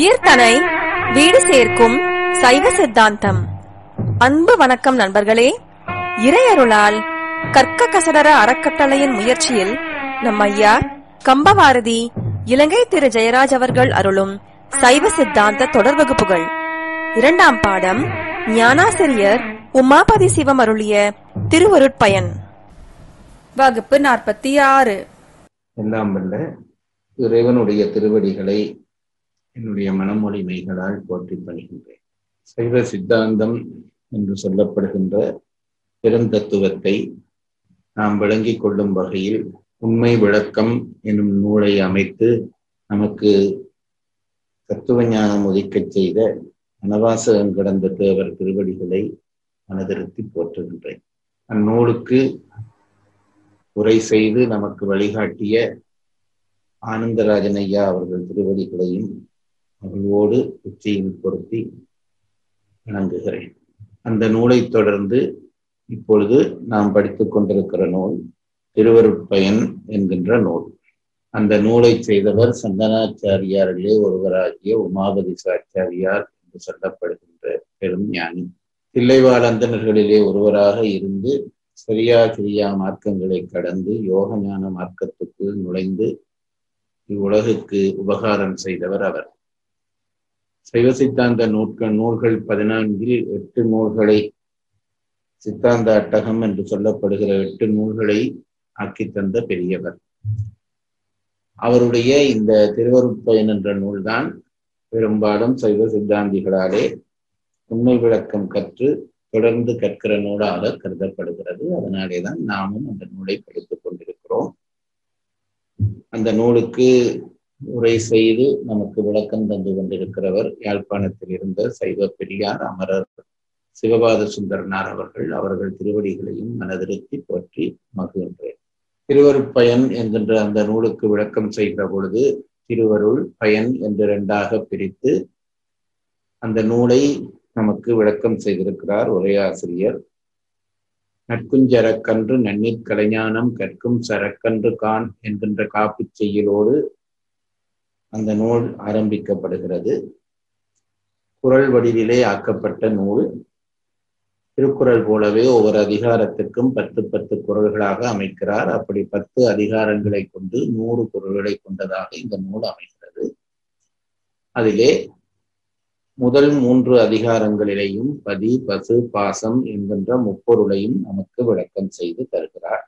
உயிர்தனை வீடு சேர்க்கும் சைவ சித்தாந்தம் அன்பு வணக்கம் நண்பர்களே இறையருளால் கற்க கசடர அறக்கட்டளையின் முயற்சியில் நம் ஐயா கம்பவாரதி இலங்கை திரு ஜெயராஜ் அவர்கள் அருளும் சைவ சித்தாந்த தொடர் வகுப்புகள் இரண்டாம் பாடம் ஞானாசிரியர் உமாபதி சிவம் அருளிய திருவருட்பயன் வகுப்பு நாற்பத்தி ஆறு எல்லாம் வல்ல இறைவனுடைய திருவடிகளை என்னுடைய மனமொழிமைகளால் போற்றி பணிகின்றேன் சைவ சித்தாந்தம் என்று சொல்லப்படுகின்ற பெருந்தத்துவத்தை நாம் விளங்கிக் கொள்ளும் வகையில் உண்மை விளக்கம் எனும் நூலை அமைத்து நமக்கு தத்துவ ஞானம் உதிக்கச் செய்த அனவாசகம் கடந்த தேவர் திருவடிகளை மனதிருத்தி போற்றுகின்றேன் அந்நூலுக்கு உரை செய்து நமக்கு வழிகாட்டிய ஆனந்தராஜன் ஐயா அவர்கள் திருவடிகளையும் மகிழ்வோடு உச்சியில் பொருத்தி வணங்குகிறேன் அந்த நூலை தொடர்ந்து இப்பொழுது நாம் படித்துக் கொண்டிருக்கிற நூல் திருவருட்பயன் என்கின்ற நூல் அந்த நூலை செய்தவர் சந்தனாச்சாரியாரிலே ஒருவராகிய உமாபதி சாச்சாரியார் என்று சொல்லப்படுகின்ற பெரும் ஞானி தில்லைவாழந்தனர்களிலே ஒருவராக இருந்து சரியா கிரியா மார்க்கங்களை கடந்து யோக ஞான மார்க்கத்துக்குள் நுழைந்து இவ்வுலகுக்கு உபகாரம் செய்தவர் அவர் சைவ சித்தாந்த நூட்கள் நூல்கள் பதினான்கில் எட்டு நூல்களை சித்தாந்த அட்டகம் என்று சொல்லப்படுகிற எட்டு நூல்களை ஆக்கி தந்த பெரியவர் அவருடைய இந்த திருவருட்பயன் என்ற நூல்தான் பெரும்பாலும் சைவ சித்தாந்திகளாலே உண்மை விளக்கம் கற்று தொடர்ந்து கற்கிற நூலாக கருதப்படுகிறது அதனாலே தான் நாமும் அந்த நூலை படித்துக் கொண்டிருக்கிறோம் அந்த நூலுக்கு உரை செய்து நமக்கு விளக்கம் தந்து கொண்டிருக்கிறவர் யாழ்ப்பாணத்தில் இருந்த சைவ பெரியார் அமரர் சிவபாத சுந்தரனார் அவர்கள் அவர்கள் திருவடிகளையும் மனதிருத்தி போற்றி மகிழ்கின்றேன் திருவருட்பயன் என்கின்ற அந்த நூலுக்கு விளக்கம் செய்கிற பொழுது திருவருள் பயன் என்று இரண்டாக பிரித்து அந்த நூலை நமக்கு விளக்கம் செய்திருக்கிறார் உரையாசிரியர் நட்குஞ்சரக்கன்று நன்னீர் கலைஞானம் கற்கும் சரக்கன்று கான் என்கின்ற காப்புச் செய்யலோடு அந்த நூல் ஆரம்பிக்கப்படுகிறது குரல் வடிவிலே ஆக்கப்பட்ட நூல் திருக்குறள் போலவே ஒவ்வொரு அதிகாரத்திற்கும் பத்து பத்து குரல்களாக அமைக்கிறார் அப்படி பத்து அதிகாரங்களை கொண்டு நூறு குரல்களை கொண்டதாக இந்த நூல் அமைகிறது அதிலே முதல் மூன்று அதிகாரங்களிலேயும் பதி பசு பாசம் என்கின்ற முப்பொருளையும் நமக்கு விளக்கம் செய்து தருகிறார்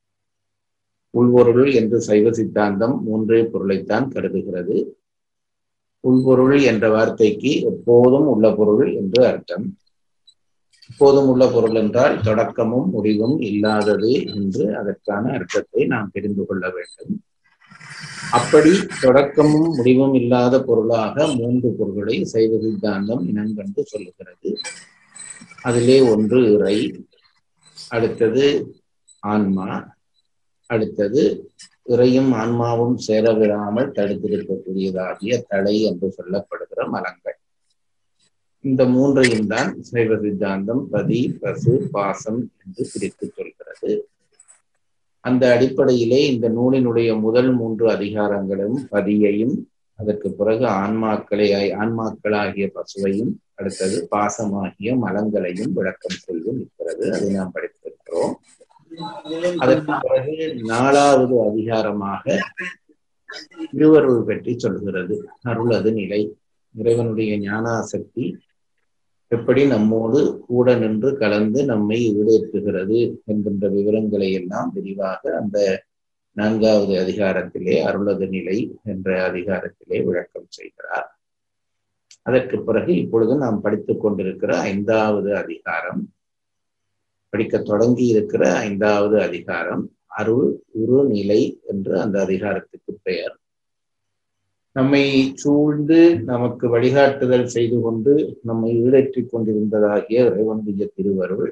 உள்பொருள் என்று சைவ சித்தாந்தம் மூன்றே பொருளைத்தான் கருதுகிறது உள்பொருள் என்ற வார்த்தைக்கு எப்போதும் உள்ள பொருள் என்று அர்த்தம் எப்போதும் உள்ள பொருள் என்றால் தொடக்கமும் முடிவும் இல்லாதது என்று அதற்கான அர்த்தத்தை நாம் தெரிந்து கொள்ள வேண்டும் அப்படி தொடக்கமும் முடிவும் இல்லாத பொருளாக மூன்று பொருள்களை சைவ சித்தாந்தம் இனங்கண்டு சொல்லுகிறது அதிலே ஒன்று இறை அடுத்தது ஆன்மா அடுத்தது இறையும் ஆன்மாவும் சேரவிடாமல் தடுத்திருக்கக்கூடியதாகிய தலை என்று சொல்லப்படுகிற மலங்கள் இந்த மூன்றையும் தான் சைவ சித்தாந்தம் பதி பசு பாசம் என்று பிரித்து சொல்கிறது அந்த அடிப்படையிலே இந்த நூலினுடைய முதல் மூன்று அதிகாரங்களும் பதியையும் அதற்கு பிறகு ஆன்மாக்களை ஆன்மாக்களாகிய பசுவையும் அடுத்தது பாசமாகிய மலங்களையும் விளக்கம் செய்து நிற்கிறது அதை நாம் படித்திருக்கிறோம் அதற்கு பிறகு நாலாவது அதிகாரமாக திருவருள் பற்றி சொல்கிறது அருளது நிலை இறைவனுடைய ஞானாசக்தி எப்படி நம்மோடு கூட நின்று கலந்து நம்மை ஈடேற்றுகிறது என்கின்ற விவரங்களை எல்லாம் விரிவாக அந்த நான்காவது அதிகாரத்திலே அருளது நிலை என்ற அதிகாரத்திலே விளக்கம் செய்கிறார் அதற்கு பிறகு இப்பொழுது நாம் படித்துக் கொண்டிருக்கிற ஐந்தாவது அதிகாரம் படிக்க தொடங்கி இருக்கிற ஐந்தாவது அதிகாரம் அருள் உரு நிலை என்று அந்த அதிகாரத்துக்கு பெயர் நம்மை சூழ்ந்து நமக்கு வழிகாட்டுதல் செய்து கொண்டு நம்மை ஈடேற்றிக் கொண்டிருந்ததாகிய இறைவனுடைய திருவருள்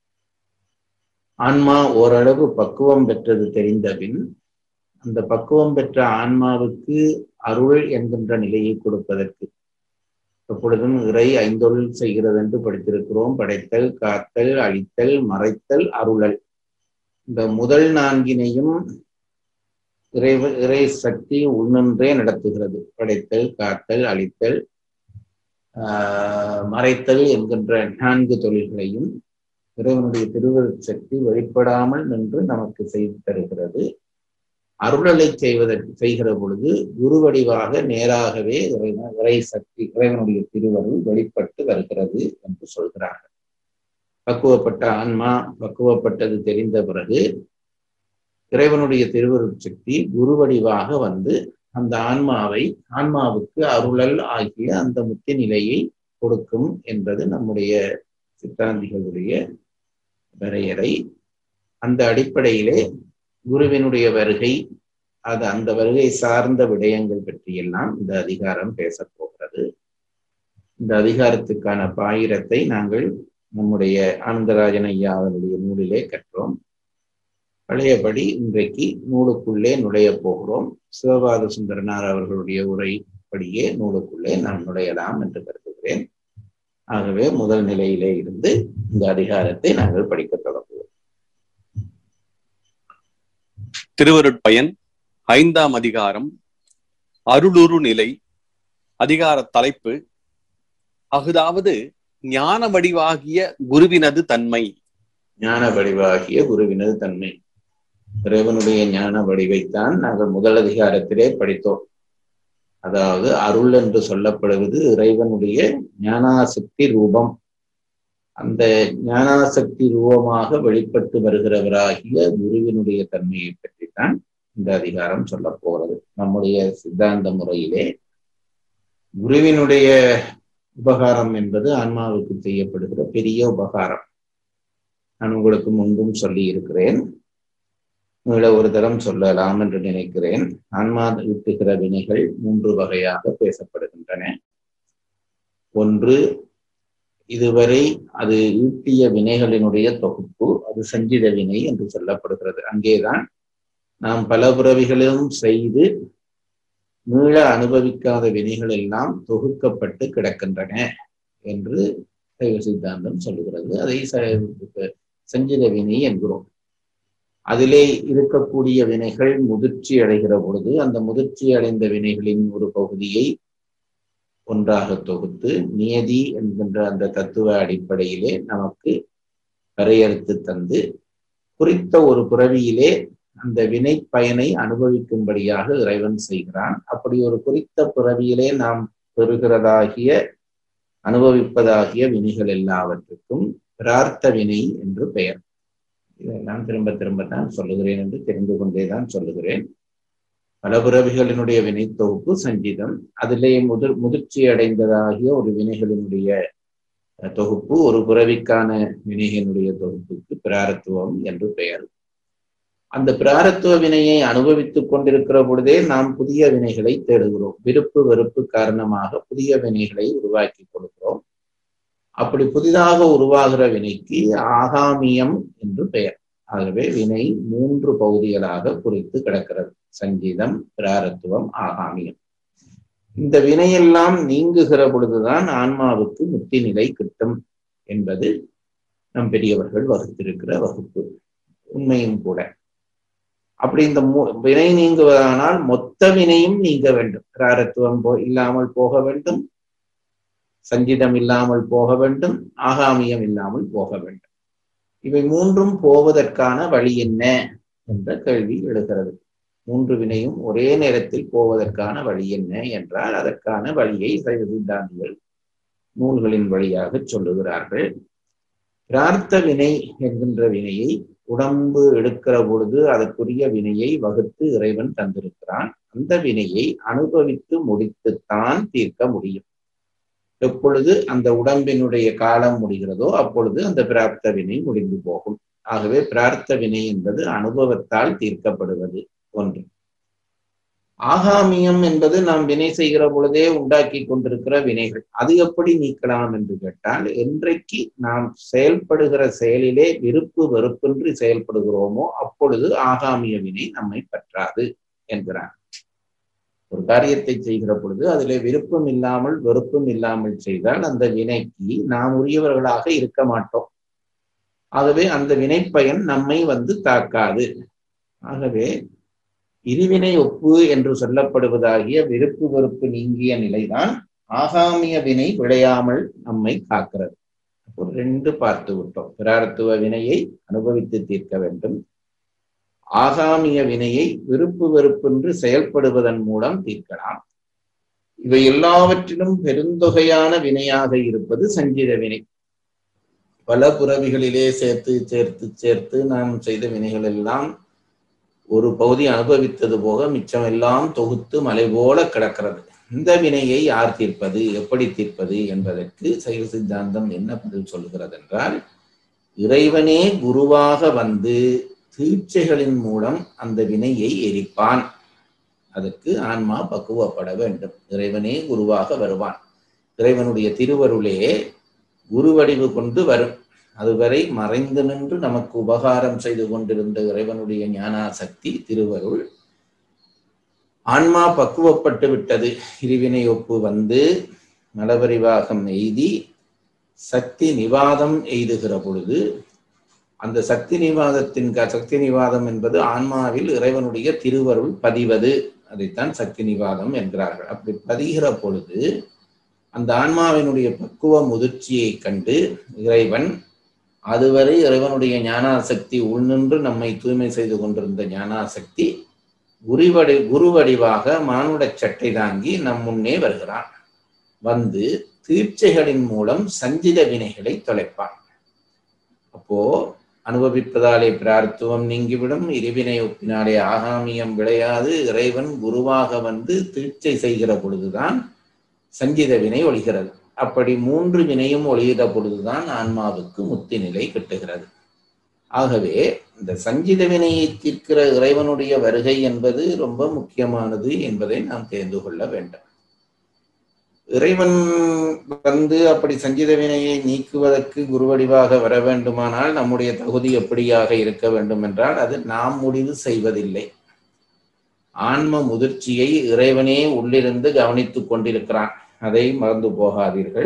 ஆன்மா ஓரளவு பக்குவம் பெற்றது தெரிந்தபின் அந்த பக்குவம் பெற்ற ஆன்மாவுக்கு அருள் என்கின்ற நிலையை கொடுப்பதற்கு எப்பொழுதும் இறை ஐந்தொழில் செய்கிறது என்று படித்திருக்கிறோம் படைத்தல் காத்தல் அழித்தல் மறைத்தல் அருளல் இந்த முதல் நான்கினையும் இறை இறை சக்தி உள்நின்றே நடத்துகிறது படைத்தல் காத்தல் அழித்தல் ஆஹ் மறைத்தல் என்கின்ற நான்கு தொழில்களையும் இறைவனுடைய திருவருட் சக்தி வெளிப்படாமல் நின்று நமக்கு செய்து தருகிறது அருளலை செய்வதற்கு செய்கிற பொழுது குருவடிவாக நேராகவே இறைவன் இறை சக்தி இறைவனுடைய திருவருள் வெளிப்பட்டு வருகிறது என்று சொல்கிறார்கள் பக்குவப்பட்ட ஆன்மா பக்குவப்பட்டது தெரிந்த பிறகு இறைவனுடைய திருவருட் சக்தி குருவடிவாக வந்து அந்த ஆன்மாவை ஆன்மாவுக்கு அருளல் ஆகிய அந்த முத்தி நிலையை கொடுக்கும் என்பது நம்முடைய சித்தாந்திகளுடைய வரையறை அந்த அடிப்படையிலே குருவினுடைய வருகை அது அந்த வருகை சார்ந்த விடயங்கள் பற்றியெல்லாம் இந்த அதிகாரம் பேசப் போகிறது இந்த அதிகாரத்துக்கான பாயிரத்தை நாங்கள் நம்முடைய ஆனந்தராஜன் ஐயா அவருடைய நூலிலே கற்றோம் பழையபடி இன்றைக்கு நூலுக்குள்ளே நுழைய போகிறோம் சிவபாத சுந்தரனார் அவர்களுடைய உரைப்படியே நூலுக்குள்ளே நாம் நுழையலாம் என்று கருதுகிறேன் ஆகவே முதல் நிலையிலே இருந்து இந்த அதிகாரத்தை நாங்கள் படிக்க தொடங்குவோம் திருவருட்பயன் ஐந்தாம் அதிகாரம் அருளுரு நிலை அதிகார தலைப்பு அஃதாவது ஞான வடிவாகிய குருவினது தன்மை ஞான வடிவாகிய குருவினது தன்மை இறைவனுடைய ஞான வடிவைத்தான் நாங்கள் முதல் அதிகாரத்திலே படித்தோம் அதாவது அருள் என்று சொல்லப்படுவது இறைவனுடைய ஞானாசக்தி ரூபம் அந்த ஞானாசக்தி ரூபமாக வெளிப்பட்டு வருகிறவராகிய குருவினுடைய தன்மையை பற்றித்தான் இந்த அதிகாரம் சொல்ல போகிறது நம்முடைய சித்தாந்த முறையிலே குருவினுடைய உபகாரம் என்பது ஆன்மாவுக்கு செய்யப்படுகிற பெரிய உபகாரம் நான் உங்களுக்கு முன்பும் சொல்லி இருக்கிறேன் மீள ஒரு தரம் சொல்லலாம் என்று நினைக்கிறேன் ஆன்மா ஈட்டுகிற வினைகள் மூன்று வகையாக பேசப்படுகின்றன ஒன்று இதுவரை அது ஈட்டிய வினைகளினுடைய தொகுப்பு அது சஞ்சித வினை என்று சொல்லப்படுகிறது அங்கேதான் நாம் பல பிறவிகளிலும் செய்து மீள அனுபவிக்காத வினைகள் எல்லாம் தொகுக்கப்பட்டு கிடக்கின்றன என்று சைவ சித்தாந்தம் சொல்லுகிறது அதை சஞ்சித வினை என்கிறோம் அதிலே இருக்கக்கூடிய வினைகள் முதிர்ச்சி அடைகிற பொழுது அந்த முதிர்ச்சி அடைந்த வினைகளின் ஒரு பகுதியை ஒன்றாக தொகுத்து நியதி என்கின்ற அந்த தத்துவ அடிப்படையிலே நமக்கு வரையறுத்து தந்து குறித்த ஒரு புறவியிலே அந்த வினை பயனை அனுபவிக்கும்படியாக இறைவன் செய்கிறான் அப்படி ஒரு குறித்த பிறவியிலே நாம் பெறுகிறதாகிய அனுபவிப்பதாகிய வினைகள் எல்லாவற்றுக்கும் பிரார்த்த வினை என்று பெயர் இதெல்லாம் திரும்ப திரும்ப தான் சொல்லுகிறேன் என்று தெரிந்து கொண்டேதான் சொல்லுகிறேன் பல பிறவிகளினுடைய வினை தொகுப்பு சங்கீதம் அதிலே முதிர் முதிர்ச்சி அடைந்ததாகிய ஒரு வினைகளினுடைய தொகுப்பு ஒரு பிறவிக்கான வினைகளினுடைய தொகுப்புக்கு பிராரத்துவம் என்று பெயர் அந்த பிராரத்துவ வினையை அனுபவித்துக் கொண்டிருக்கிற பொழுதே நாம் புதிய வினைகளை தேடுகிறோம் விருப்பு வெறுப்பு காரணமாக புதிய வினைகளை உருவாக்கி கொடுக்கிறோம் அப்படி புதிதாக உருவாகிற வினைக்கு ஆகாமியம் என்று பெயர் ஆகவே வினை மூன்று பகுதிகளாக குறித்து கிடக்கிறது சங்கீதம் பிராரத்துவம் ஆகாமியம் இந்த வினையெல்லாம் நீங்குகிற பொழுதுதான் ஆன்மாவுக்கு முத்தி நிலை கிட்டும் என்பது நம் பெரியவர்கள் வகுத்திருக்கிற வகுப்பு உண்மையும் கூட அப்படி இந்த வினை நீங்குவதானால் மொத்த வினையும் நீங்க வேண்டும் பிராரத்துவம் போ இல்லாமல் போக வேண்டும் சஞ்சிதம் இல்லாமல் போக வேண்டும் ஆகாமியம் இல்லாமல் போக வேண்டும் இவை மூன்றும் போவதற்கான வழி என்ன என்ற கேள்வி எழுகிறது மூன்று வினையும் ஒரே நேரத்தில் போவதற்கான வழி என்ன என்றால் அதற்கான வழியை சைவ சித்தாந்திகள் நூல்களின் வழியாக சொல்லுகிறார்கள் பிரார்த்த வினை என்கின்ற வினையை உடம்பு எடுக்கிற பொழுது அதற்குரிய வினையை வகுத்து இறைவன் தந்திருக்கிறான் அந்த வினையை அனுபவித்து முடித்துத்தான் தீர்க்க முடியும் எப்பொழுது அந்த உடம்பினுடைய காலம் முடிகிறதோ அப்பொழுது அந்த பிரார்த்த வினை முடிந்து போகும் ஆகவே பிரார்த்த வினை என்பது அனுபவத்தால் தீர்க்கப்படுவது ஒன்று ஆகாமியம் என்பது நாம் வினை செய்கிற பொழுதே உண்டாக்கி கொண்டிருக்கிற வினைகள் அது எப்படி நீக்கலாம் என்று கேட்டால் என்றைக்கு நாம் செயல்படுகிற செயலிலே விருப்பு வெறுப்பின்றி செயல்படுகிறோமோ அப்பொழுது ஆகாமிய வினை நம்மை பற்றாது என்கிறார் ஒரு காரியத்தை செய்கிற பொழுது அதிலே விருப்பம் இல்லாமல் வெறுப்பும் இல்லாமல் செய்தால் அந்த வினைக்கு நாம் உரியவர்களாக இருக்க மாட்டோம் ஆகவே அந்த வினைப்பயன் நம்மை வந்து தாக்காது ஆகவே இருவினை ஒப்பு என்று சொல்லப்படுவதாகிய விருப்பு வெறுப்பு நீங்கிய நிலைதான் ஆகாமிய வினை விளையாமல் நம்மை காக்கிறது ஒரு ரெண்டு பார்த்து விட்டோம் பிரார்த்துவ வினையை அனுபவித்து தீர்க்க வேண்டும் ஆகாமிய வினையை விருப்பு வெறுப்பென்று செயல்படுவதன் மூலம் தீர்க்கலாம் இவை எல்லாவற்றிலும் பெருந்தொகையான வினையாக இருப்பது சஞ்சித வினை பல புறவிகளிலே சேர்த்து சேர்த்து சேர்த்து நாம் செய்த வினைகள் எல்லாம் ஒரு பகுதி அனுபவித்தது போக மிச்சம் எல்லாம் தொகுத்து மலை போல கிடக்கிறது இந்த வினையை யார் தீர்ப்பது எப்படி தீர்ப்பது என்பதற்கு சைவ சித்தாந்தம் என்ன பதில் சொல்கிறது என்றால் இறைவனே குருவாக வந்து தீட்சைகளின் மூலம் அந்த வினையை எரிப்பான் அதற்கு ஆன்மா பக்குவப்பட வேண்டும் இறைவனே குருவாக வருவான் இறைவனுடைய திருவருளே குருவடிவு கொண்டு வரும் அதுவரை மறைந்து நின்று நமக்கு உபகாரம் செய்து கொண்டிருந்த இறைவனுடைய ஞானாசக்தி திருவருள் ஆன்மா பக்குவப்பட்டு விட்டது இருவினை ஒப்பு வந்து நலபரிவாகம் எய்தி சக்தி நிவாதம் எய்துகிற பொழுது அந்த சக்தி நிவாதத்தின் க- சக்தி நிவாதம் என்பது ஆன்மாவில் இறைவனுடைய திருவருள் பதிவது அதைத்தான் சக்தி நிவாதம் என்கிறார்கள் அப்படி பதிகிற பொழுது அந்த ஆன்மாவினுடைய பக்குவ முதிர்ச்சியை கண்டு இறைவன் அதுவரை இறைவனுடைய ஞானாசக்தி உள்நின்று நம்மை தூய்மை செய்து கொண்டிருந்த ஞானாசக்தி குருவடி குருவடிவாக மானுட சட்டை தாங்கி நம் முன்னே வருகிறான் வந்து தீட்சைகளின் மூலம் சஞ்சித வினைகளை தொலைப்பான் அப்போ அனுபவிப்பதாலே பிரார்த்துவம் நீங்கிவிடும் இருவினை ஒப்பினாலே ஆகாமியம் விளையாது இறைவன் குருவாக வந்து தீட்சை செய்கிற பொழுதுதான் சஞ்சித வினை ஒழிகிறது அப்படி மூன்று வினையும் ஒழிகிற பொழுதுதான் ஆன்மாவுக்கு முத்தி நிலை கிட்டுகிறது ஆகவே இந்த சஞ்சித வினையை தீர்க்கிற இறைவனுடைய வருகை என்பது ரொம்ப முக்கியமானது என்பதை நாம் தெரிந்து கொள்ள வேண்டும் இறைவன் வந்து அப்படி சஞ்சித வினையை நீக்குவதற்கு குருவடிவாக வர வேண்டுமானால் நம்முடைய தகுதி எப்படியாக இருக்க வேண்டும் என்றால் அது நாம் முடிவு செய்வதில்லை ஆன்ம முதிர்ச்சியை இறைவனே உள்ளிருந்து கவனித்துக் கொண்டிருக்கிறான் அதை மறந்து போகாதீர்கள்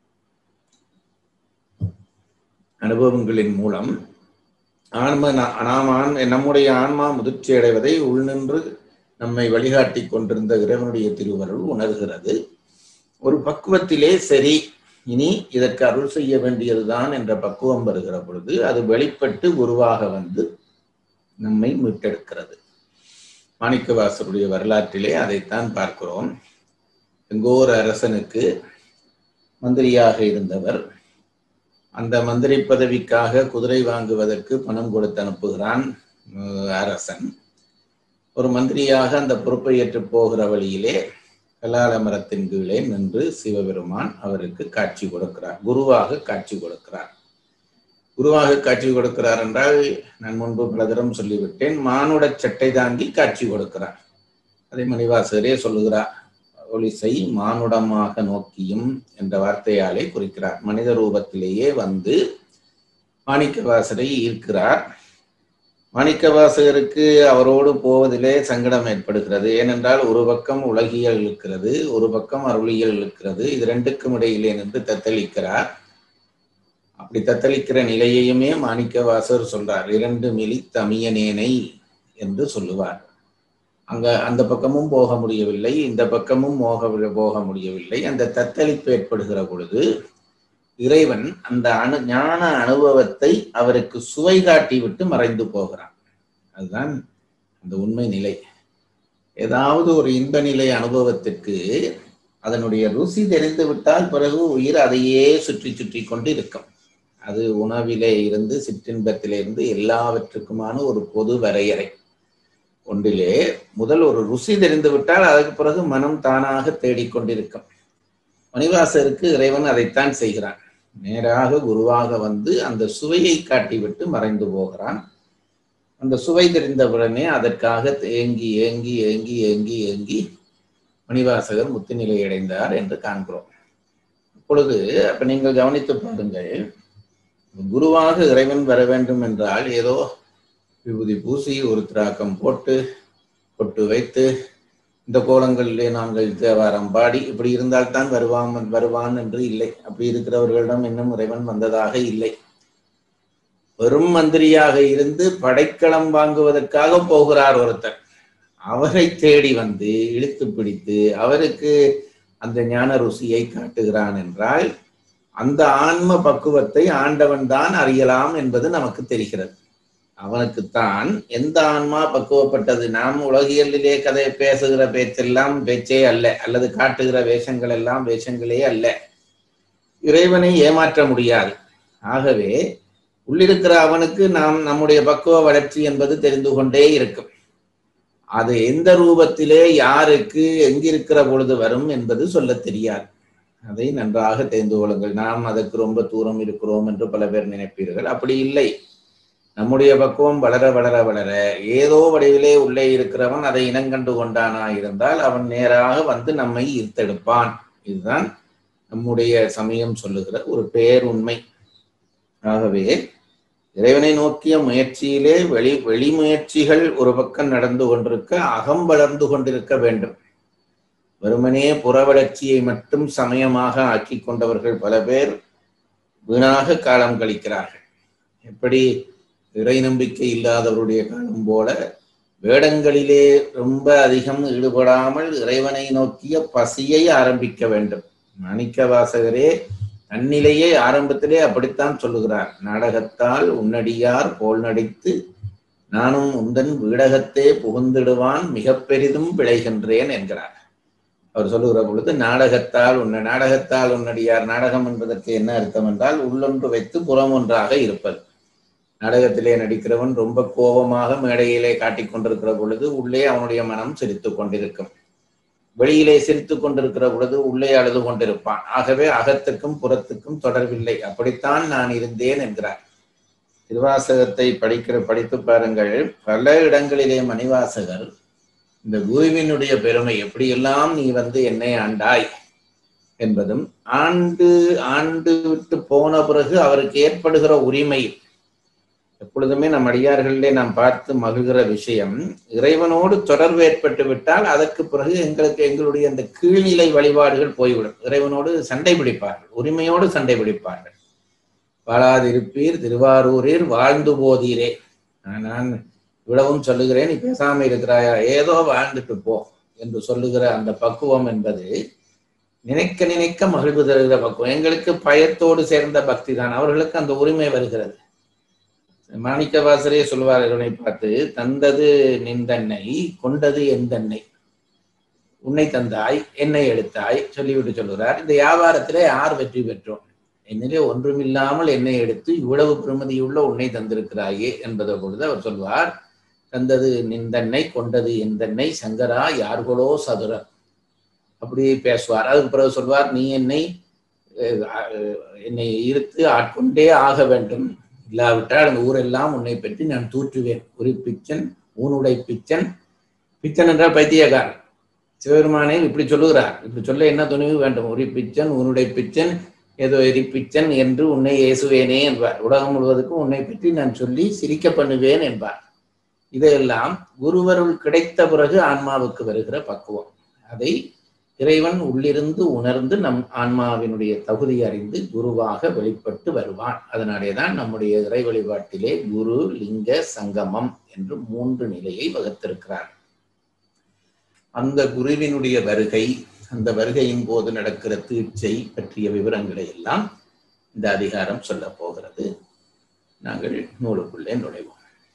அனுபவங்களின் மூலம் ஆன்ம நா- நாம் ஆன் நம்முடைய ஆன்மா முதிர்ச்சி அடைவதை உள்நின்று நம்மை வழிகாட்டி கொண்டிருந்த இறைவனுடைய திருவருள் உணர்கிறது ஒரு பக்குவத்திலே சரி இனி இதற்கு அருள் செய்ய வேண்டியதுதான் என்ற பக்குவம் வருகிற பொழுது அது வெளிப்பட்டு குருவாக வந்து நம்மை மீட்டெடுக்கிறது மாணிக்கவாசருடைய வரலாற்றிலே அதைத்தான் பார்க்கிறோம் எங்கோ ஒரு அரசனுக்கு மந்திரியாக இருந்தவர் அந்த மந்திரி பதவிக்காக குதிரை வாங்குவதற்கு பணம் கொடுத்து அனுப்புகிறான் அஹ், அரசன் ஒரு மந்திரியாக அந்த பொறுப்பை ஏற்று போகிற வழியிலே கல்லால மரத்தின் கீழே நின்று சிவபெருமான் அவருக்கு காட்சி கொடுக்கிறார் குருவாக காட்சி கொடுக்கிறார் குருவாக காட்சி கொடுக்கிறார் என்றால் நான் முன்பு பல தரம் சொல்லிவிட்டேன் மானுட சட்டை தாங்கி காட்சி கொடுக்கிறார் அதை மணிவாசகரே சொல்லுகிறார் ஒளிசை மானுடமாக நோக்கியும் என்ற வார்த்தையாலே குறிக்கிறார் மனித ரூபத்திலேயே வந்து மாணிக்கவாசரை ஈர்க்கிறார் மாணிக்கவாசகருக்கு அவரோடு போவதிலே சங்கடம் ஏற்படுகிறது ஏனென்றால் ஒரு பக்கம் உலகியல் இருக்கிறது ஒரு பக்கம் அருளியல் இருக்கிறது இது ரெண்டுக்கும் இடையிலே நின்று தத்தளிக்கிறார் அப்படி தத்தளிக்கிற நிலையையுமே மாணிக்கவாசகர் சொல்றார் இரண்டு மிலி தமியனேனை என்று சொல்லுவார் அங்க அந்த பக்கமும் போக முடியவில்லை இந்த பக்கமும் போக போக முடியவில்லை அந்த தத்தளிப்பு ஏற்படுகிற பொழுது இறைவன் அந்த அணு ஞான அனுபவத்தை அவருக்கு சுவை காட்டி விட்டு மறைந்து போகிறான் அதுதான் அந்த உண்மை நிலை ஏதாவது ஒரு இன்ப நிலை அனுபவத்திற்கு அதனுடைய ருசி தெரிந்து விட்டால் பிறகு உயிர் அதையே சுற்றி சுற்றி கொண்டு இருக்கும் அது உணவிலே இருந்து சிற்றின்பத்திலே இருந்து எல்லாவற்றுக்குமான ஒரு பொது வரையறை ஒன்றிலே முதல் ஒரு ருசி தெரிந்து விட்டால் அதற்கு பிறகு மனம் தானாக தேடிக்கொண்டிருக்கும் மணிவாசருக்கு இறைவன் அதைத்தான் செய்கிறான் நேராக குருவாக வந்து அந்த சுவையை காட்டிவிட்டு மறைந்து போகிறான் அந்த சுவை தெரிந்தவுடனே அதற்காக ஏங்கி ஏங்கி ஏங்கி ஏங்கி ஏங்கி மணிவாசகர் முத்துநிலை அடைந்தார் என்று காண்கிறோம் இப்பொழுது அப்ப நீங்கள் கவனித்து பாருங்கள் குருவாக இறைவன் வர வேண்டும் என்றால் ஏதோ விபூதி பூசி ஒரு திராக்கம் போட்டு பொட்டு வைத்து இந்த கோலங்களிலே நாங்கள் தேவாரம் பாடி இப்படி இருந்தால்தான் வருவான் வருவான் என்று இல்லை அப்படி இருக்கிறவர்களிடம் இன்னும் இறைவன் வந்ததாக இல்லை வெறும் மந்திரியாக இருந்து படைக்களம் வாங்குவதற்காக போகிறார் ஒருத்தர் அவரை தேடி வந்து இழுத்து பிடித்து அவருக்கு அந்த ஞான ருசியை காட்டுகிறான் என்றால் அந்த ஆன்ம பக்குவத்தை ஆண்டவன் தான் அறியலாம் என்பது நமக்கு தெரிகிறது அவனுக்குத்தான் எந்த ஆன்மா பக்குவப்பட்டது நாம் உலகியலிலே கதை பேசுகிற பேச்செல்லாம் பேச்சே அல்ல அல்லது காட்டுகிற வேஷங்கள் எல்லாம் வேஷங்களே அல்ல இறைவனை ஏமாற்ற முடியாது ஆகவே உள்ளிருக்கிற அவனுக்கு நாம் நம்முடைய பக்குவ வளர்ச்சி என்பது தெரிந்து கொண்டே இருக்கும் அது எந்த ரூபத்திலே யாருக்கு எங்கிருக்கிற பொழுது வரும் என்பது சொல்ல தெரியாது அதை நன்றாக தெரிந்து கொள்ளுங்கள் நாம் அதற்கு ரொம்ப தூரம் இருக்கிறோம் என்று பல பேர் நினைப்பீர்கள் அப்படி இல்லை நம்முடைய பக்குவம் வளர வளர வளர ஏதோ வடிவிலே உள்ளே இருக்கிறவன் அதை இனங்கண்டு கொண்டானா இருந்தால் அவன் நேராக வந்து நம்மை ஈர்த்தெடுப்பான் இதுதான் நம்முடைய சமயம் சொல்லுகிற ஒரு பேருண்மை ஆகவே இறைவனை நோக்கிய முயற்சியிலே வெளி வெளிமுயற்சிகள் ஒரு பக்கம் நடந்து கொண்டிருக்க அகம் வளர்ந்து கொண்டிருக்க வேண்டும் வெறுமனே புற வளர்ச்சியை மட்டும் சமயமாக ஆக்கி கொண்டவர்கள் பல பேர் வீணாக காலம் கழிக்கிறார்கள் எப்படி இறை நம்பிக்கை இல்லாதவருடைய காலம் போல வேடங்களிலே ரொம்ப அதிகம் ஈடுபடாமல் இறைவனை நோக்கிய பசியை ஆரம்பிக்க வேண்டும் மாணிக்க வாசகரே தன்னிலையே ஆரம்பத்திலே அப்படித்தான் சொல்லுகிறார் நாடகத்தால் உன்னடியார் போல் நடித்து நானும் உந்தன் வீடகத்தே புகுந்திடுவான் மிக பெரிதும் விளைகின்றேன் என்கிறார் அவர் சொல்லுகிற பொழுது நாடகத்தால் உன்ன நாடகத்தால் உன்னடியார் நாடகம் என்பதற்கு என்ன அர்த்தம் என்றால் உள்ளொன்று வைத்து புறம் ஒன்றாக இருப்பது நாடகத்திலே நடிக்கிறவன் ரொம்ப கோபமாக மேடையிலே காட்டிக் கொண்டிருக்கிற பொழுது உள்ளே அவனுடைய மனம் சிரித்துக் கொண்டிருக்கும் வெளியிலே சிரித்துக் கொண்டிருக்கிற பொழுது உள்ளே அழுது கொண்டிருப்பான் ஆகவே அகத்துக்கும் புறத்துக்கும் தொடர்பில்லை அப்படித்தான் நான் இருந்தேன் என்கிறார் திருவாசகத்தை படிக்கிற படித்து பாருங்கள் பல இடங்களிலே மணிவாசகர் இந்த குருவினுடைய பெருமை எப்படியெல்லாம் நீ வந்து என்னை ஆண்டாய் என்பதும் ஆண்டு ஆண்டு விட்டு போன பிறகு அவருக்கு ஏற்படுகிற உரிமை எப்பொழுதுமே நம் அடியார்களிலே நாம் பார்த்து மகிழ்கிற விஷயம் இறைவனோடு தொடர்பு ஏற்பட்டு விட்டால் அதற்கு பிறகு எங்களுக்கு எங்களுடைய அந்த கீழ்நிலை வழிபாடுகள் போய்விடும் இறைவனோடு சண்டை பிடிப்பார்கள் உரிமையோடு சண்டை பிடிப்பார்கள் வாழாதிருப்பீர் திருவாரூரில் வாழ்ந்து போதீரே நான் இவ்வளவும் சொல்லுகிறேன் நீ பேசாம இருக்கிறாயா ஏதோ வாழ்ந்துட்டு போ என்று சொல்லுகிற அந்த பக்குவம் என்பது நினைக்க நினைக்க மகிழ்வு தருகிற பக்குவம் எங்களுக்கு பயத்தோடு சேர்ந்த பக்தி தான் அவர்களுக்கு அந்த உரிமை வருகிறது மாணிக்க வாசரே சொல்வார் இவனை பார்த்து தந்தது நின்றன்னை கொண்டது எந்தன்னை உன்னை தந்தாய் என்னை எடுத்தாய் சொல்லிவிட்டு சொல்லுகிறார் இந்த வியாபாரத்திலே யார் வெற்றி பெற்றோம் என்னிலே ஒன்றுமில்லாமல் என்னை எடுத்து இவ்வளவு பெருமதியுள்ள உன்னை தந்திருக்கிறாயே என்பதை பொழுது அவர் சொல்வார் தந்தது நின்றன்னை கொண்டது எந்தன்னை சங்கரா யார்களோ சதுரர் அப்படி பேசுவார் அதுக்கு பிறகு சொல்வார் நீ என்னை என்னை இருத்து ஆட்கொண்டே ஆக வேண்டும் இல்லாவிட்டால் அந்த ஊரெல்லாம் உன்னை பற்றி நான் தூற்றுவேன் ஒரு பிச்சன் ஊனுடை பிச்சன் பிச்சன் என்றால் பைத்தியக்காரன் சிவபெருமானே இப்படி சொல்லுகிறார் இப்படி சொல்ல என்ன துணிவு வேண்டும் ஒரு பிச்சன் உன்னுடைய பிச்சன் ஏதோ எரிப்பிச்சன் என்று உன்னை ஏசுவேனே என்பார் உலகம் முழுவதுக்கும் உன்னை பற்றி நான் சொல்லி சிரிக்க பண்ணுவேன் என்பார் இதையெல்லாம் குருவருள் கிடைத்த பிறகு ஆன்மாவுக்கு வருகிற பக்குவம் அதை இறைவன் உள்ளிருந்து உணர்ந்து நம் ஆன்மாவினுடைய தகுதி அறிந்து குருவாக வெளிப்பட்டு வருவான் அதனாலே தான் நம்முடைய இறை வழிபாட்டிலே குரு லிங்க சங்கமம் என்று மூன்று நிலையை வகுத்திருக்கிறார் அந்த குருவினுடைய வருகை அந்த வருகையின் போது நடக்கிற தீட்சை பற்றிய விவரங்களை எல்லாம் இந்த அதிகாரம் சொல்ல போகிறது நாங்கள் நூலுக்குள்ளே நுழைவோம்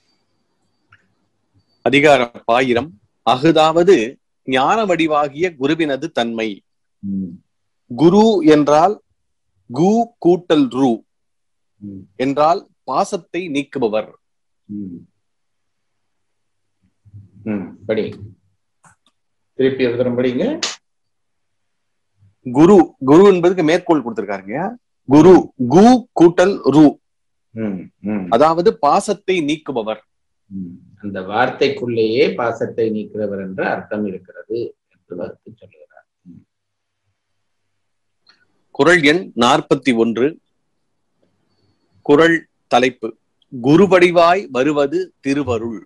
அதிகாரம் ஆயிரம் அகுதாவது ஞான வடிவாகிய குருவினது தன்மை குரு என்றால் கு கூட்டல் ரு என்றால் பாசத்தை நீக்குபவர் படி திருப்பி எழுதுறோம் படிங்க குரு குரு என்பதுக்கு மேற்கோள் கொடுத்திருக்காருங்க குரு கு கூட்டல் ரு அதாவது பாசத்தை நீக்குபவர் அந்த வார்த்தைக்குள்ளேயே பாசத்தை நீக்கிறவர் என்ற அர்த்தம் இருக்கிறது என்று வகுத்து சொல்லுகிறார் குரல் எண் நாற்பத்தி ஒன்று குரல் தலைப்பு குருவடிவாய் வருவது திருவருள்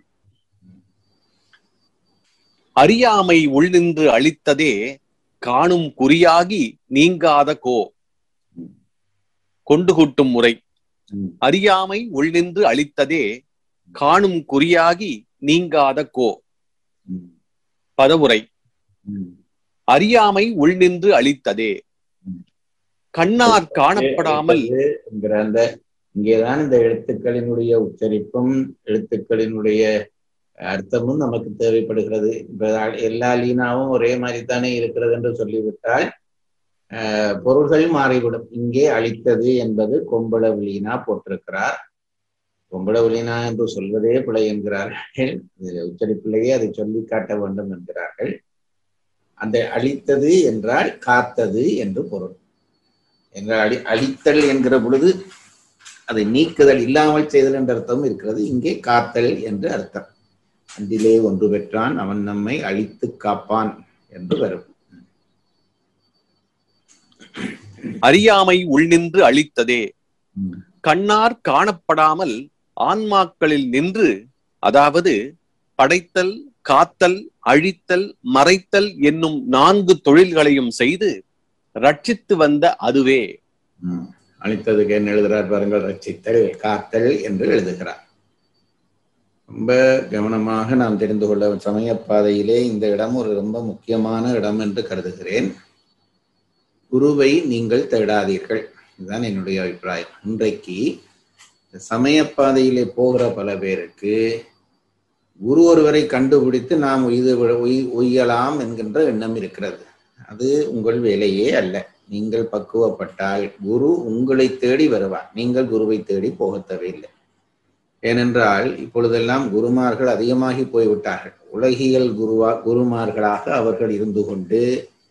அறியாமை உள்நின்று அளித்ததே காணும் குறியாகி நீங்காத கோ கொண்டு கூட்டும் முறை அறியாமை உள்நின்று அளித்ததே காணும் குறியாகி நீங்காத கோ பதவுரை அறியாமை உள்நின்று அழித்ததே கண்ணார் காணப்படாமல் என்கிற அந்த இங்கேதான் இந்த எழுத்துக்களினுடைய உச்சரிப்பும் எழுத்துக்களினுடைய அர்த்தமும் நமக்கு தேவைப்படுகிறது இப்ப எல்லா லீனாவும் ஒரே மாதிரி தானே இருக்கிறது என்று சொல்லிவிட்டால் ஆஹ் பொருள்கள் மாறிவிடும் இங்கே அழித்தது என்பது கொம்பளவு லீனா போட்டிருக்கிறார் கொம்பளவு லீனா என்று சொல்வதே பிழை என்கிறார்கள் உச்சரிப்பிலேயே அதை சொல்லி காட்ட வேண்டும் என்கிறார்கள் அந்த அழித்தது என்றால் காத்தது என்று பொருள் என்றால் அழி அழித்தல் என்கிற பொழுது அதை நீக்குதல் இல்லாமல் செய்தல் என்ற அர்த்தம் இருக்கிறது இங்கே காத்தல் என்று அர்த்தம் அன்றிலே ஒன்று பெற்றான் அவன் நம்மை அழித்து காப்பான் என்று வரும் அறியாமை உள்நின்று அழித்ததே கண்ணார் காணப்படாமல் ஆன்மாக்களில் நின்று அதாவது படைத்தல் காத்தல் அழித்தல் மறைத்தல் என்னும் நான்கு தொழில்களையும் செய்து ரட்சித்து வந்த அதுவே அழித்ததுக்கு என்ன எழுதுகிறார் பாருங்கள் ரட்சித்தல் காத்தல் என்று எழுதுகிறார் ரொம்ப கவனமாக நாம் தெரிந்து கொள்ள சமய பாதையிலே இந்த இடம் ஒரு ரொம்ப முக்கியமான இடம் என்று கருதுகிறேன் குருவை நீங்கள் தேடாதீர்கள் இதுதான் என்னுடைய அபிப்பிராயம் இன்றைக்கு சமய பாதையிலே போகிற பல பேருக்கு குரு ஒருவரை கண்டுபிடித்து நாம் உய்து உய்யலாம் என்கின்ற எண்ணம் இருக்கிறது அது உங்கள் வேலையே அல்ல நீங்கள் பக்குவப்பட்டால் குரு உங்களை தேடி வருவார் நீங்கள் குருவை தேடி போக தேவையில்லை ஏனென்றால் இப்பொழுதெல்லாம் குருமார்கள் அதிகமாகி போய்விட்டார்கள் உலகியல் குருவா குருமார்களாக அவர்கள் இருந்து கொண்டு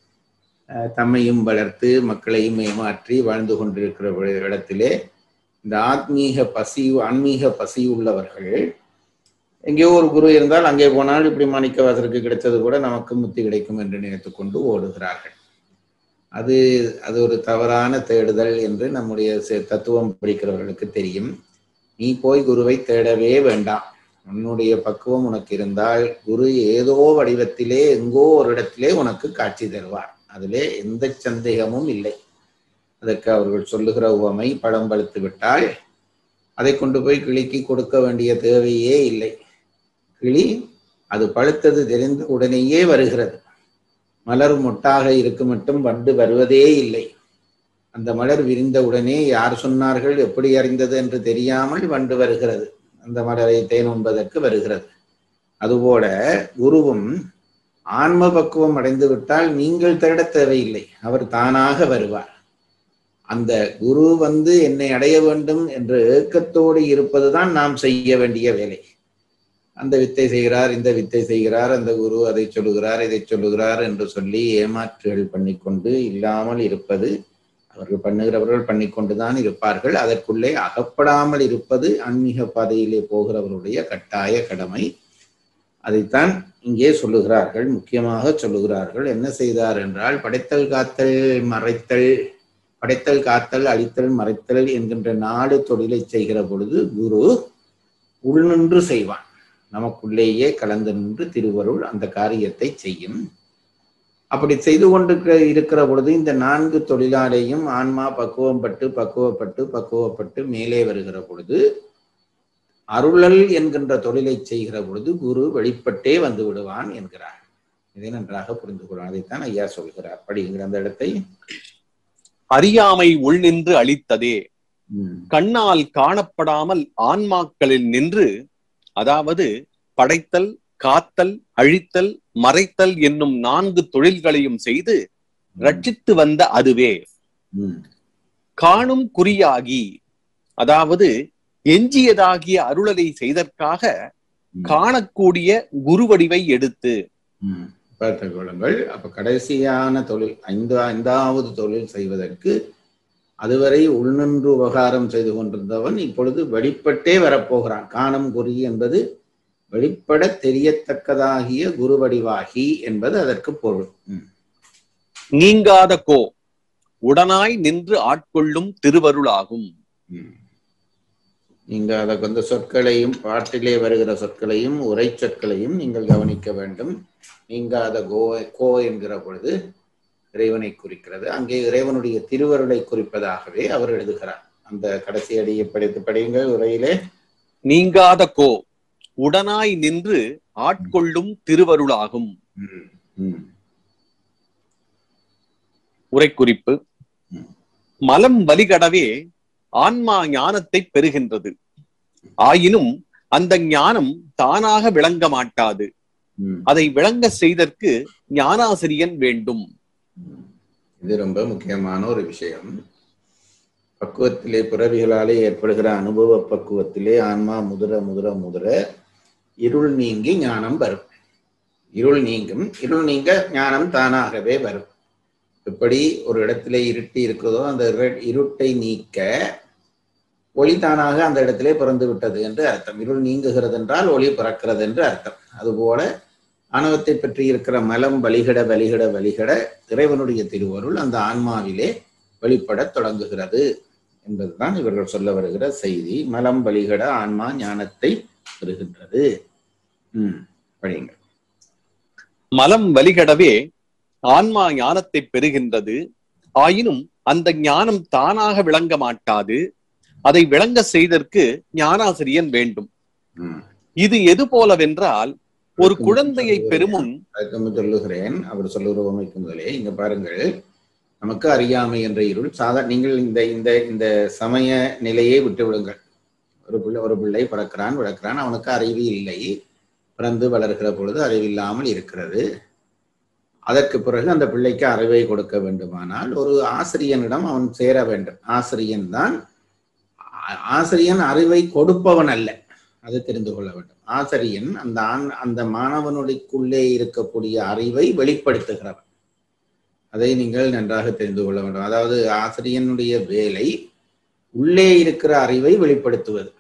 தம்மையும் வளர்த்து மக்களையும் ஏமாற்றி வாழ்ந்து கொண்டிருக்கிற இடத்திலே இந்த ஆத்மீக பசி ஆன்மீக பசி உள்ளவர்கள் எங்கேயோ ஒரு குரு இருந்தால் அங்கே போனால் இப்படி மாணிக்கவாசருக்கு கிடைத்தது கூட நமக்கு முத்தி கிடைக்கும் என்று நினைத்து கொண்டு ஓடுகிறார்கள் அது அது ஒரு தவறான தேடுதல் என்று நம்முடைய தத்துவம் படிக்கிறவர்களுக்கு தெரியும் நீ போய் குருவை தேடவே வேண்டாம் உன்னுடைய பக்குவம் உனக்கு இருந்தால் குரு ஏதோ வடிவத்திலே எங்கோ ஒரு இடத்திலே உனக்கு காட்சி தருவார் அதிலே எந்த சந்தேகமும் இல்லை அதற்கு அவர்கள் சொல்லுகிற உவமை படம் பழுத்து விட்டால் அதை கொண்டு போய் கிளிக்கு கொடுக்க வேண்டிய தேவையே இல்லை கிளி அது பழுத்தது தெரிந்து உடனேயே வருகிறது மலர் மொட்டாக இருக்கு மட்டும் வண்டு வருவதே இல்லை அந்த மலர் விரிந்த உடனே யார் சொன்னார்கள் எப்படி அறிந்தது என்று தெரியாமல் வண்டு வருகிறது அந்த மலரை தேன் உண்பதற்கு வருகிறது அதுபோல குருவும் ஆன்ம பக்குவம் அடைந்து விட்டால் நீங்கள் தேட தேவையில்லை அவர் தானாக வருவார் அந்த குரு வந்து என்னை அடைய வேண்டும் என்ற ஏக்கத்தோடு இருப்பதுதான் நாம் செய்ய வேண்டிய வேலை அந்த வித்தை செய்கிறார் இந்த வித்தை செய்கிறார் அந்த குரு அதை சொல்லுகிறார் இதை சொல்லுகிறார் என்று சொல்லி ஏமாற்றுகள் பண்ணிக்கொண்டு இல்லாமல் இருப்பது அவர்கள் பண்ணுகிறவர்கள் பண்ணிக்கொண்டுதான் இருப்பார்கள் அதற்குள்ளே அகப்படாமல் இருப்பது ஆன்மீக பாதையிலே போகிறவருடைய கட்டாய கடமை அதைத்தான் இங்கே சொல்லுகிறார்கள் முக்கியமாக சொல்லுகிறார்கள் என்ன செய்தார் என்றால் படைத்தல் காத்தல் மறைத்தல் படைத்தல் காத்தல் அழித்தல் மறைத்தல் என்கின்ற நாடு தொழிலை செய்கிற பொழுது குரு உள்நின்று செய்வான் நமக்குள்ளேயே கலந்து நின்று திருவருள் அந்த காரியத்தை செய்யும் அப்படி செய்து கொண்டு இருக்கிற பொழுது இந்த நான்கு தொழிலாளையும் ஆன்மா பக்குவம் பட்டு பக்குவப்பட்டு பக்குவப்பட்டு மேலே வருகிற பொழுது அருளல் என்கின்ற தொழிலை செய்கிற பொழுது குரு வெளிப்பட்டே வந்து விடுவான் என்கிறார் இதை நன்றாக புரிந்து கொள்ளும் அதைத்தான் ஐயா சொல்கிறார் படிங்கிற அந்த இடத்தை அறியாமை உள்நின்று அழித்ததே கண்ணால் காணப்படாமல் ஆன்மாக்களில் நின்று அதாவது படைத்தல் காத்தல் அழித்தல் மறைத்தல் என்னும் நான்கு தொழில்களையும் செய்து ரட்சித்து வந்த அதுவே காணும் குறியாகி அதாவது எஞ்சியதாகிய அருளலை செய்தற்காக காணக்கூடிய குருவடிவை எடுத்து பார்த்துக் கொள்ளுங்கள் அப்ப கடைசியான தொழில் ஐந்து ஐந்தாவது தொழில் செய்வதற்கு அதுவரை உள்நின்று உபகாரம் செய்து கொண்டிருந்தவன் இப்பொழுது வெளிப்பட்டே வரப்போகிறான் காணும் குறி என்பது வெளிப்பட தெரியத்தக்கதாகிய குருவடிவாகி என்பது அதற்கு பொருள் நீங்காத கோ உடனாய் நின்று ஆட்கொள்ளும் திருவருளாகும் நீங்க அதை அந்த சொற்களையும் பாட்டிலே வருகிற சொற்களையும் உரை சொற்களையும் நீங்கள் கவனிக்க வேண்டும் நீங்காத கோ கோ என்கிற பொழுது இறைவனை குறிக்கிறது அங்கே இறைவனுடைய திருவருளை குறிப்பதாகவே அவர் எழுதுகிறார் அந்த கடைசி அடியை படித்து படியுங்கள் உரையிலே நீங்காத கோ உடனாய் நின்று ஆட்கொள்ளும் திருவருளாகும் உரை குறிப்பு ம். மலம் வலிகடவே ஆன்மா ஞானத்தை பெறுகின்றது ஆயினும் அந்த ஞானம் தானாக விளங்க மாட்டாது ம். அதை விளங்க செய்தற்கு ஞானாசிரியன் வேண்டும் இது ரொம்ப முக்கியமான ஒரு விஷயம் பக்குவத்திலே பிறவிகளாலே ஏற்படுகிற அனுபவ பக்குவத்திலே ஆன்மா முதிர முதிர முதிர இருள் நீங்கி ஞானம் வரும் இருள் நீங்கும் இருள் நீங்க ஞானம் தானாகவே வரும் எப்படி ஒரு இடத்திலே இருட்டி இருக்கிறதோ அந்த இரு- இருட்டை நீக்க ஒளி தானாக அந்த இடத்திலே பிறந்து விட்டது என்று அர்த்தம் இருள் நீங்குகிறது என்றால் ஒளி பிறக்கிறது என்று அர்த்தம் அதுபோல ஆணவத்தை பற்றி இருக்கிற மலம் வழிகட வழிகட வழிகட இறைவனுடைய திருவருள் அந்த ஆன்மாவிலே வெளிப்படத் தொடங்குகிறது என்பதுதான் இவர்கள் சொல்ல வருகிற செய்தி மலம் வழிகட ஆன்மா ஞானத்தை பெறுகின்றது ம் படிங்க மலம் வலிகடவே ஆன்மா ஞானத்தை பெறுகின்றது ஆயினும் அந்த ஞானம் தானாக விளங்க மாட்டாது அதை விளங்க செய்தற்கு ஞானாசிரியன் வேண்டும் ம். இது எது போலவென்றால் ஒரு குழந்தையை பெறுமுன் அதுக்கு சொல்லுகிறேன் அவர் சொல்லுகிற உண்மைக்கு முதலே இங்க பாருங்கள் நமக்கு அறியாமை என்ற இருள் சாதா நீங்கள் இந்த இந்த இந்த சமய நிலையை விட்டு விடுங்கள் ஒரு பிள்ளை ஒரு பிள்ளை பிறக்கிறான் விளக்கிறான் அவனுக்கு அறிவு இல்லை பிறந்து வளர்கிற பொழுது அறிவில்லாமல் இருக்கிறது அதற்கு பிறகு அந்த பிள்ளைக்கு அறிவை கொடுக்க வேண்டுமானால் ஒரு ஆசிரியனிடம் அவன் சேர வேண்டும் ஆசிரியன் தான் ஆ- ஆசிரியன் அறிவை கொடுப்பவன் அல்ல அது தெரிந்து கொள்ள வேண்டும் ஆசிரியன் அந்த ஆண் அந்த மாணவனுடைக்குள்ளே இருக்கக்கூடிய அறிவை வெளிப்படுத்துகிறவன் அதை நீங்கள் நன்றாக தெரிந்து கொள்ள வேண்டும் அதாவது ஆசிரியனுடைய வேலை உள்ளே இருக்கிற அறிவை வெளிப்படுத்துவது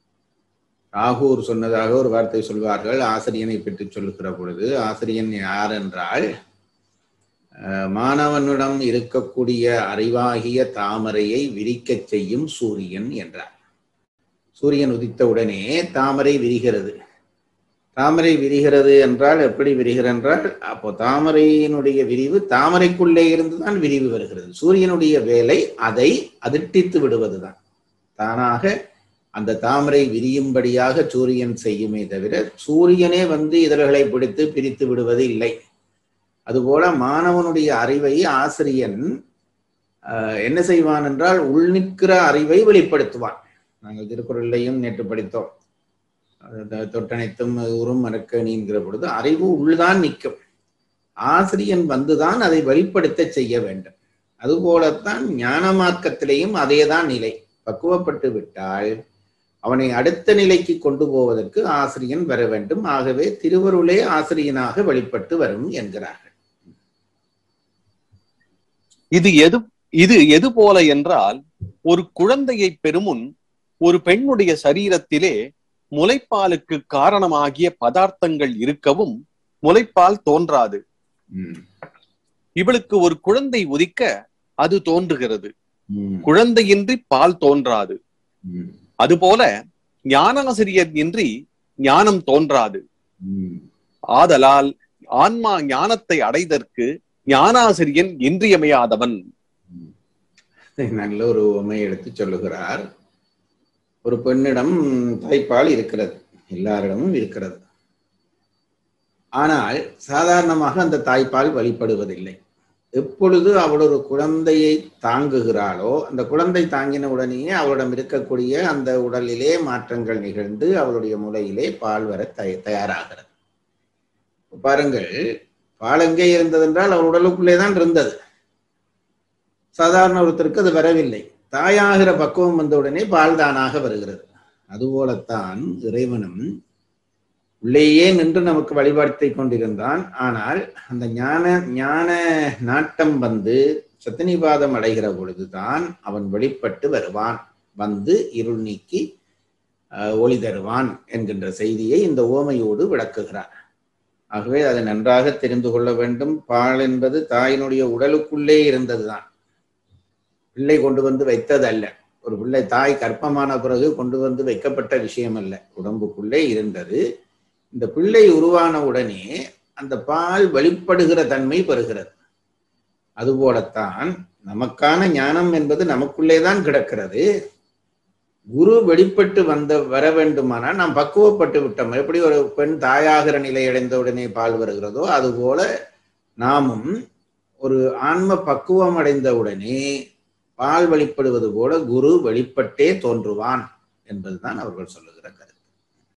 ராகூர் சொன்னதாக ஒரு வார்த்தை சொல்வார்கள் ஆசிரியனை பற்றி சொல்லுகிற பொழுது ஆசிரியன் யார் என்றால் அஹ், மாணவனிடம் இருக்கக்கூடிய அறிவாகிய தாமரையை விரிக்கச் செய்யும் சூரியன் என்றார் சூரியன் உதித்த உடனே தாமரை விரிகிறது தாமரை விரிகிறது என்றால் எப்படி விரிகிறது என்றால் அப்போ தாமரையினுடைய விரிவு தாமரைக்குள்ளே இருந்துதான் விரிவு வருகிறது சூரியனுடைய வேலை அதை அதிர்ட்டித்து விடுவதுதான் தானாக அந்த தாமரை விரியும்படியாக சூரியன் செய்யுமே தவிர சூரியனே வந்து இதழ்களை பிடித்து பிரித்து விடுவது இல்லை அதுபோல மாணவனுடைய அறிவை ஆசிரியன் ஆஹ், என்ன செய்வான் என்றால் உள்நிற்கிற அறிவை வெளிப்படுத்துவான் நாங்கள் திருக்குறளையும் நேற்று படித்தோம் அது தொட்டனைத்தும் உறும் மறக்க நீங்கிற பொழுது அறிவு உள்ளுதான் நிற்கும் ஆசிரியன் வந்துதான் அதை வெளிப்படுத்த செய்ய வேண்டும் அதுபோலத்தான் ஞானமாக்கத்திலேயும் அதேதான் நிலை பக்குவப்பட்டு விட்டால் அவனை அடுத்த நிலைக்கு கொண்டு போவதற்கு ஆசிரியன் வர வேண்டும் ஆகவே திருவருளே ஆசிரியனாக வெளிப்பட்டு வரும் என்கிறார்கள் இது எது இது எது போல என்றால் ஒரு குழந்தையை பெறுமுன் ஒரு பெண்ணுடைய சரீரத்திலே முலைப்பாலுக்கு காரணமாகிய பதார்த்தங்கள் இருக்கவும் முலைப்பால் தோன்றாது ம், இவளுக்கு ஒரு குழந்தை உதிக்க அது தோன்றுகிறது ம், குழந்தையின்றி பால் தோன்றாது ம், அதுபோல ஞானாசிரியர் இன்றி ஞானம் தோன்றாது ம். ஆதலால் ஆன்மா ஞானத்தை அடைதற்கு ஞானாசிரியன் இன்றியமையாதவன் நல்ல ஒரு உமை எடுத்து சொல்லுகிறார் ஒரு பெண்ணிடம் தாய்ப்பால் இருக்கிறது எல்லாரிடமும் இருக்கிறது ஆனால் சாதாரணமாக அந்த தாய்ப்பால் வழிபடுவதில்லை எப்பொழுது அவள் ஒரு குழந்தையை தாங்குகிறாளோ அந்த குழந்தை தாங்கின உடனேயே அவளிடம் இருக்கக்கூடிய அந்த உடலிலே மாற்றங்கள் நிகழ்ந்து அவளுடைய முலையிலே பால் வர தய தயாராகிறது பாருங்கள் பால் எங்கே இருந்ததென்றால் அவள் உடலுக்குள்ளே தான் இருந்தது சாதாரண ஒருத்தருக்கு அது வரவில்லை தாயாகிற பக்குவம் வந்த உடனே பால் தானாக வருகிறது அதுபோலத்தான் இறைவனும் உள்ளேயே நின்று நமக்கு வழிபாட்டை கொண்டிருந்தான் ஆனால் அந்த ஞான ஞான நாட்டம் வந்து சத்தினிபாதம் அடைகிற பொழுதுதான் அவன் வெளிப்பட்டு வருவான் வந்து இருள் நீக்கி அஹ், ஒளி தருவான் என்கின்ற செய்தியை இந்த ஓமையோடு விளக்குகிறார் ஆகவே அதை நன்றாக தெரிந்து கொள்ள வேண்டும் பால் என்பது தாயினுடைய உடலுக்குள்ளே இருந்ததுதான் பிள்ளை கொண்டு வந்து வைத்தது அல்ல ஒரு பிள்ளை தாய் கர்ப்பமான பிறகு கொண்டு வந்து வைக்கப்பட்ட விஷயம் அல்ல உடம்புக்குள்ளே இருந்தது இந்த பிள்ளை உருவான உடனே அந்த பால் வெளிப்படுகிற தன்மை பெறுகிறது அதுபோலத்தான் நமக்கான ஞானம் என்பது நமக்குள்ளே தான் கிடக்கிறது குரு வெளிப்பட்டு வந்த வர வேண்டுமானால் நாம் பக்குவப்பட்டு விட்டோம் எப்படி ஒரு பெண் தாயாகிற நிலை அடைந்த உடனே பால் வருகிறதோ அதுபோல நாமும் ஒரு ஆன்ம பக்குவம் அடைந்த உடனே பால் வெளிப்படுவது போல குரு வெளிப்பட்டே தோன்றுவான் என்பதுதான் அவர்கள் சொல்லுகிற கருத்து